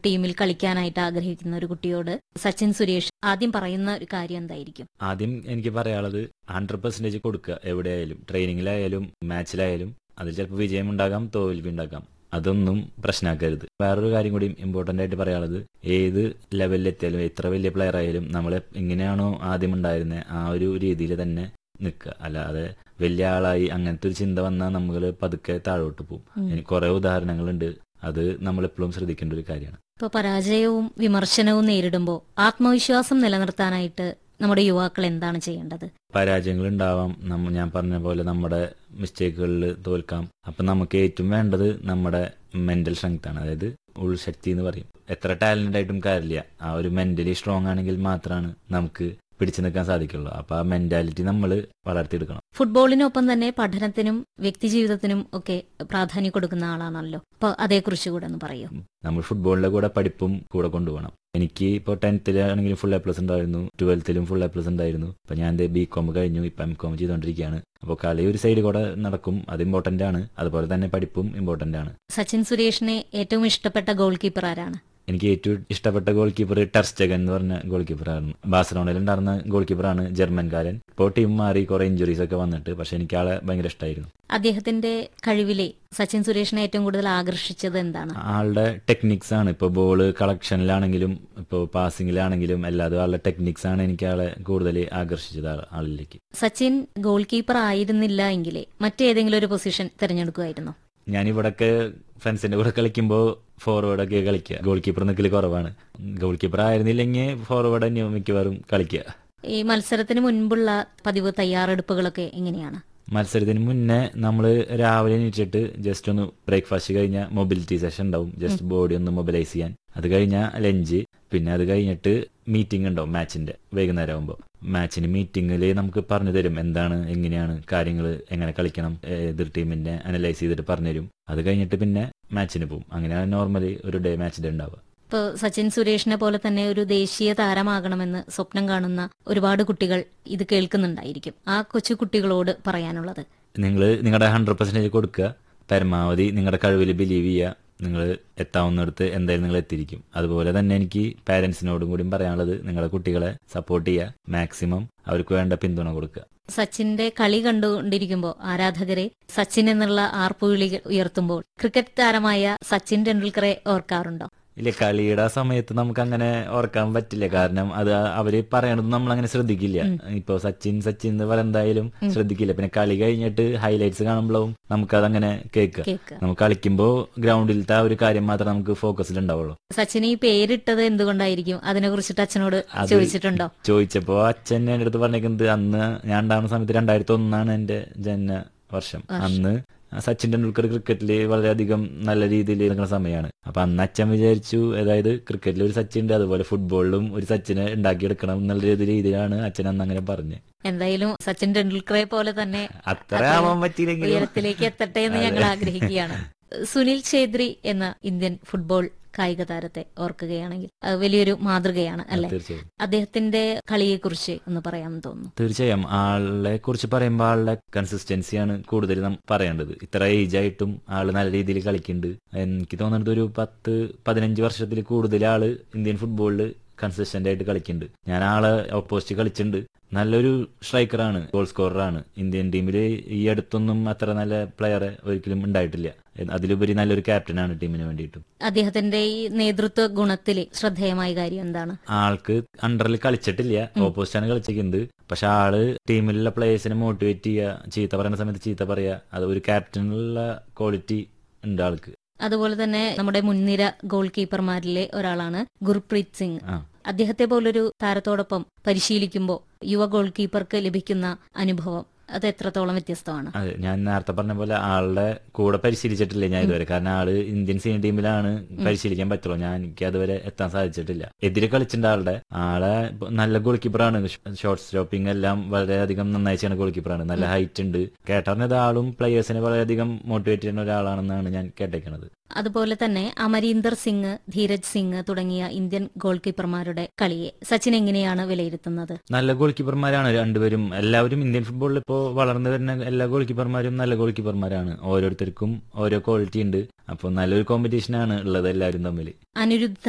ടീമിൽ കളിക്കാനായിട്ട് ആഗ്രഹിക്കുന്ന ഒരു കുട്ടിയോട് സച്ചിൻ സുരേഷ് ആദ്യം പറയുന്ന ഒരു കാര്യം എന്തായിരിക്കും ആദ്യം എനിക്ക് പറയാനുള്ളത് ഹൺഡ്രഡ് പെർസെന്റേജ് കൊടുക്കുക എവിടെയായാലും ട്രെയിനിങ്ങിലായാലും മാച്ചിലായാലും അതിൽ ചിലപ്പോൾ വിജയം ഉണ്ടാകാം തോൽവി ഉണ്ടാകാം അതൊന്നും പ്രശ്നമാക്കരുത് വേറൊരു കാര്യം കൂടി ഇമ്പോർട്ടന്റ് ആയിട്ട് പറയാനുള്ളത് ഏത് ലെവലിൽ എത്തിയാലും എത്ര വലിയ പ്ലെയർ ആയാലും നമ്മൾ എങ്ങനെയാണോ ആദ്യം ഉണ്ടായിരുന്നത് ആ ഒരു രീതിയിൽ തന്നെ നിൽക്കുക അല്ലാതെ വലിയ ആളായി അങ്ങനത്തെ ഒരു ചിന്ത വന്നാൽ നമ്മൾ പതുക്കെ താഴോട്ട് പോകും ഉം. എനിക്ക് കുറെ ഉദാഹരണങ്ങളുണ്ട് അത് നമ്മൾ എപ്പോഴും ശ്രദ്ധിക്കേണ്ട ഒരു കാര്യമാണ് ഇപ്പൊ പരാജയവും വിമർശനവും നേരിടുമ്പോൾ ആത്മവിശ്വാസം നിലനിർത്താനായിട്ട് നമ്മുടെ യുവാക്കൾ എന്താണ് ചെയ്യേണ്ടത് പരാജയങ്ങൾ ഉണ്ടാവാം നമ്മ ഞാൻ പറഞ്ഞ പോലെ നമ്മുടെ മിസ്റ്റേക്കുകളിൽ തോൽക്കാം അപ്പൊ നമുക്ക് ഏറ്റവും വേണ്ടത് നമ്മുടെ മെന്റൽ സ്ട്രെങ്ത് ആണ് അതായത് ഉൾശക്തി എന്ന് പറയും എത്ര ടാലന്റ് ആയിട്ടും കാര്യമില്ല ആ ഒരു മെന്റലി സ്ട്രോങ് ആണെങ്കിൽ മാത്രമാണ് നമുക്ക് പിടിച്ചു നിൽക്കാൻ സാധിക്കുള്ളൂ അപ്പൊ ആ മെന്റാലിറ്റി നമ്മൾ വളർത്തിയെടുക്കണം ഫുട്ബോളിനൊപ്പം തന്നെ പഠനത്തിനും വ്യക്തിജീവിതത്തിനും ഒക്കെ പ്രാധാന്യം കൊടുക്കുന്ന ആളാണല്ലോ അപ്പൊ അതേക്കുറിച്ച് കൂടെ ഒന്ന് പറയൂ നമ്മൾ ഫുട്ബോളിന്റെ കൂടെ പഠിപ്പും കൂടെ കൊണ്ടുപോകണം എനിക്ക് ഇപ്പോൾ ടെൻത്തിലാണെങ്കിലും ഫുൾ എ പ്ലസ് ഉണ്ടായിരുന്നു ട്വൽത്തിലും ഫുൾ എ പ്ലസ് ഉണ്ടായിരുന്നു ഇപ്പൊ ഞാൻ ബി കോം കഴിഞ്ഞു ഇപ്പൊ എം കോം ചെയ്തുകൊണ്ടിരിക്കുകയാണ് അപ്പോൾ കളി ഒരു സൈഡ് കൂടെ നടക്കും അത് ഇമ്പോർട്ടന്റ് ആണ് അതുപോലെ തന്നെ പഠിപ്പും ഇമ്പോർട്ടന്റ് ആണ് സച്ചിൻ സുരേഷിനെ ഏറ്റവും ഇഷ്ടപ്പെട്ട ഗോൾ കീപ്പർ ആരാണ് എനിക്ക് ഏറ്റവും ഇഷ്ടപ്പെട്ട ഗോൾ കീപ്പർ ടെർസ്റ്റഗൻ എന്ന് പറഞ്ഞ ഗോൾ കീപ്പറാണ് ബാഴ്സലോണയിൽ ഉണ്ടായിരുന്ന ഗോൾ കീപ്പറാണ് ജർമ്മൻകാരൻ ഇപ്പോൾ ടീം മാറി കുറെ ഇഞ്ചുറീസ് ഒക്കെ വന്നിട്ട് പക്ഷെ എനിക്ക് ആളെ ഭയങ്കര ഇഷ്ടമായിരുന്നു അദ്ദേഹത്തിന്റെ കഴിവിലെ സച്ചിൻ സുരേഷിനെ ഏറ്റവും കൂടുതൽ ആകർഷിച്ചത് എന്താണ് ആളുടെ ടെക്നിക്സ് ആണ് ഇപ്പോൾ ബോള് കളക്ഷനിലാണെങ്കിലും ഇപ്പോൾ പാസിങ്ങിലാണെങ്കിലും എല്ലാതും ആളുടെ ടെക്നിക്സ് ആണ് എനിക്ക് ആളെ കൂടുതൽ ആകർഷിച്ചത് ആ- ആളിലേക്ക് സച്ചിൻ ഗോൾ കീപ്പർ ആയിരുന്നില്ല എങ്കിലേ മറ്റേതെങ്കിലും ഒരു പൊസിഷൻ തിരഞ്ഞെടുക്കുമായിരുന്നു ഞാൻ ഇവിടൊക്കെ ഫ്രണ്ട്സിന്റെ കൂടെ കളിക്കുമ്പോൾ ഫോർവേഡ് ഒക്കെ കളിക്കുക ഗോൾ കീപ്പർ നിൽക്കൽ കുറവാണ് ഗോൾ കീപ്പർ ആയിരുന്നില്ലെങ്കിൽ ഫോർവേഡ് തന്നെ മിക്കവാറും കളിക്കുക ഈ മത്സരത്തിന് മുൻപുള്ള പതിവ് തയ്യാറെടുപ്പുകളൊക്കെ എങ്ങനെയാണ് മത്സരത്തിന് മുന്നേ നമ്മൾ രാവിലെ എണീറ്റിട്ട് ജസ്റ്റ് ഒന്ന് ബ്രേക്ക്ഫാസ്റ്റ് കഴിഞ്ഞാൽ മൊബിലിറ്റി സെഷൻ ഉണ്ടാവും ജസ്റ്റ് ബോഡി ഒന്ന് മൊബിലൈസ് ചെയ്യാൻ അത് കഴിഞ്ഞാൽ ലഞ്ച് പിന്നെ അത് കഴിഞ്ഞിട്ട് മീറ്റിംഗ് ഉണ്ടാവും മാച്ചിന്റെ വൈകുന്നേരം ആകുമ്പോൾ മാച്ചിന് മീറ്റിംഗിൽ നമുക്ക് പറഞ്ഞു തരും എന്താണ് എങ്ങനെയാണ് കാര്യങ്ങൾ എങ്ങനെ കളിക്കണം എതിർ ടീമിനെ അനലൈസ് ചെയ്തിട്ട് പറഞ്ഞു തരും അത് കഴിഞ്ഞിട്ട് പിന്നെ മാച്ചിന് പോകും അങ്ങനെയാണ് നോർമലി ഒരു ഡേ മാച്ച് ഡേ ഉണ്ടാവുക ഇപ്പോൾ സച്ചിൻ സുരേഷിനെ പോലെ തന്നെ ഒരു ദേശീയ താരമാകണമെന്ന് സ്വപ്നം കാണുന്ന ഒരുപാട് കുട്ടികൾ ഇത് കേൾക്കുന്നുണ്ടായിരിക്കും ആ കൊച്ചു കുട്ടികളോട് പറയാനുള്ളത് നിങ്ങൾ നിങ്ങളുടെ ഹൺഡ്രഡ് പെർസെൻറ്റേജ് കൊടുക്കുക പരമാവധി നിങ്ങളുടെ കഴിവിൽ ബിലീവ് ചെയ്യുക നിങ്ങൾ എത്താവുന്നിടത്ത് എന്തായാലും നിങ്ങൾ എത്തിയിരിക്കും അതുപോലെ തന്നെ എനിക്ക് പാരന്റ്സിനോടും കൂടി പറയാനുള്ളത് നിങ്ങളുടെ കുട്ടികളെ സപ്പോർട്ട് ചെയ്യുക മാക്സിമം അവർക്ക് വേണ്ട പിന്തുണ കൊടുക്കുക സച്ചിന്റെ കളി കണ്ടുകൊണ്ടിരിക്കുമ്പോൾ ആരാധകരെ സച്ചിൻ എന്നുള്ള ആർപ്പുവിളി ഉയർത്തുമ്പോൾ ക്രിക്കറ്റ് താരമായ സച്ചിൻ ടെണ്ടുൽക്കറെ ഓർക്കാറുണ്ടോ ഇല്ല കളിയുടെ ആ സമയത്ത് നമുക്ക് അങ്ങനെ ഓർക്കാൻ പറ്റില്ല കാരണം അത് അവര് പറയണത് നമ്മൾ അങ്ങനെ ശ്രദ്ധിക്കില്ല ഇപ്പൊ സച്ചിൻ സച്ചിൻ എന്ന് പറയുന്നത് എന്തായാലും ശ്രദ്ധിക്കില്ല പിന്നെ കളി കഴിഞ്ഞിട്ട് ഹൈലൈറ്റ്സ് കാണുമ്പോഴും നമുക്കതങ്ങനെ കേൾക്കുക കേൾക്കുക നമുക്ക് കളിക്കുമ്പോൾ ഗ്രൗണ്ടിലത്തെ ആ ഒരു കാര്യം മാത്രമേ നമുക്ക് ഫോക്കസിൽ ഉണ്ടാവുള്ളൂ സച്ചിന് ഈ പേരിട്ടത് എന്തുകൊണ്ടായിരിക്കും അതിനെ കുറിച്ചിട്ട് അച്ഛനോട് അത് ചോദിച്ചിട്ടുണ്ടോ ചോദിച്ചപ്പോ അച്ഛൻ എന്റെ അടുത്ത് പറഞ്ഞേക്കുന്നത് അന്ന് ഞാൻ ഉണ്ടാകുന്ന സമയത്ത് രണ്ടായിരത്തി ഒന്നാണ് എന്റെ ജനന വർഷം അന്ന് സച്ചിൻ ടെണ്ടുൽക്കർ ക്രിക്കറ്റിൽ വളരെയധികം നല്ല രീതിയിൽ നിൽക്കുന്ന സമയമാണ് അപ്പൊ അന്ന് അച്ഛൻ വിചാരിച്ചു അതായത് ക്രിക്കറ്റിൽ ഒരു സച്ചിൻ ഉണ്ട് അതുപോലെ ഫുട്ബോളിലും ഒരു സച്ചിനെ ഉണ്ടാക്കിയെടുക്കണം എന്നുള്ള ഒരു രീതിയിലാണ് അച്ഛൻ അന്ന് അങ്ങനെ പറഞ്ഞത് എന്തായാലും സച്ചിൻ ടെണ്ടുൽക്കറെ പോലെ തന്നെ അത്ര ആവാൻ പറ്റിയില്ലെങ്കിലും ഉയരത്തിലേക്ക് എത്തട്ടെ എന്ന് ഞങ്ങൾ ആഗ്രഹിക്കുകയാണ് സുനിൽ ഛേത്രി എന്ന ഇന്ത്യൻ ഫുട്ബോൾ കായിക താരത്തെ ഓർക്കുകയാണെങ്കിൽ അത് വലിയൊരു മാതൃകയാണ് അല്ലെ തീർച്ചയായും അദ്ദേഹത്തിന്റെ കളിയെക്കുറിച്ച് ഒന്ന് പറയാമെന്ന് തോന്നുന്നു തീർച്ചയായും ആളെ കുറിച്ച് പറയുമ്പോൾ ആളുടെ കൺസിസ്റ്റൻസിയാണ് കൂടുതൽ നാം പറയേണ്ടത് ഇത്ര ഏജ് ആയിട്ടും ആള് നല്ല രീതിയിൽ കളിക്കുന്നുണ്ട് എനിക്ക് തോന്നുന്നത് ഒരു പത്ത് പതിനഞ്ച് വർഷത്തിൽ കൂടുതൽ ആള് ഇന്ത്യൻ ഫുട്ബോളിൽ കൺസിസ്റ്റന്റ് ആയിട്ട് കളിക്കുന്നുണ്ട് ഞാൻ ആളെ ഓപ്പോസിറ്റ് കളിച്ചിട്ടുണ്ട് നല്ലൊരു സ്ട്രൈക്കറാണ് ഗോൾ സ്കോററാണ് ഇന്ത്യൻ ടീമിൽ ഈ അടുത്തൊന്നും അത്ര നല്ല പ്ലെയർ ഒരിക്കലും ഉണ്ടായിട്ടില്ല അതിലുപരി നല്ലൊരു ക്യാപ്റ്റനാണ് ടീമിന് വേണ്ടിയിട്ടും അദ്ദേഹത്തിന്റെ ഈ നേതൃത്വ ഗുണത്തില് ശ്രദ്ധേയമായ കാര്യം എന്താണ് ആൾക്ക് അണ്ടറിൽ കളിച്ചിട്ടില്ല ഓപ്പോസിറ്റാണ് കളിച്ചിരിക്കുന്നത് പക്ഷെ ആള് ടീമിലുള്ള പ്ലേയേഴ്സിനെ മോട്ടിവേറ്റ് ചെയ്യുക ചീത്ത പറയുന്ന സമയത്ത് ചീത്ത പറയുക അത് ഒരു ക്യാപ്റ്റനുള്ള ക്വാളിറ്റി ഉണ്ട് ആൾക്ക് അതുപോലെ തന്നെ നമ്മുടെ മുൻനിര ഗോൾ കീപ്പർമാരിലെ ഒരാളാണ് ഗുർപ്രീത് സിംഗ് ആ അദ്ദേഹത്തെ പോലൊരു താരത്തോടൊപ്പം പരിശീലിക്കുമ്പോൾ യുവ ഗോൾ കീപ്പർക്ക് ലഭിക്കുന്ന അനുഭവം അത് എത്രത്തോളം വ്യത്യസ്തമാണ് അതെ ഞാൻ നേരത്തെ പറഞ്ഞ പോലെ ആളുടെ കൂടെ പരിശീലിച്ചിട്ടില്ല ഞാൻ ഇതുവരെ കാരണം ആള് ഇന്ത്യൻ സീനിയർ ടീമിലാണ് പരിശീലിക്കാൻ പറ്റുള്ളൂ ഞാൻ എനിക്ക് അതുവരെ എത്താൻ സാധിച്ചിട്ടില്ല എതിരെ കളിച്ചിട്ടുണ്ട് ആളുടെ ആളെ ഇപ്പൊ നല്ല ഗോൾ കീപ്പറാണ് ഷോർട്ട് സ്റ്റോപ്പിംഗ് എല്ലാം വളരെയധികം നന്നായി ചെയ്യുന്ന ഗോൾ കീപ്പറാണ് നല്ല ഹൈറ്റ് ഉണ്ട് കേട്ടറിഞ്ഞത് ആളും പ്ലേയേഴ്സിനെ വളരെയധികം മോട്ടിവേറ്റ് ചെയ്യുന്ന ഒരാളാണെന്നാണ് ഞാൻ കേട്ടേക്കുന്നത് അതുപോലെ തന്നെ അമരീന്ദർ സിംഗ് ധീരജ് സിംഗ് തുടങ്ങിയ ഇന്ത്യൻ ഗോൾ കീപ്പർമാരുടെ കളിയെ സച്ചിൻ എങ്ങനെയാണ് വിലയിരുത്തുന്നത് നല്ല ഗോൾ കീപ്പർമാരാണ് രണ്ടുപേരും എല്ലാവരും ഇന്ത്യൻ ഫുട്ബോളിൽ ഇപ്പോൾ വളർന്നു വരുന്ന എല്ലാ ഗോൾ കീപ്പർമാരും നല്ല ഗോൾ കീപ്പർമാരാണ് ഓരോരുത്തർക്കും ഓരോ ക്വാളിറ്റി ഉണ്ട് അപ്പോൾ നല്ലൊരു കോമ്പറ്റീഷനാണ് ഉള്ളത് എല്ലാവരും തമ്മിൽ അനിരുദ്ധ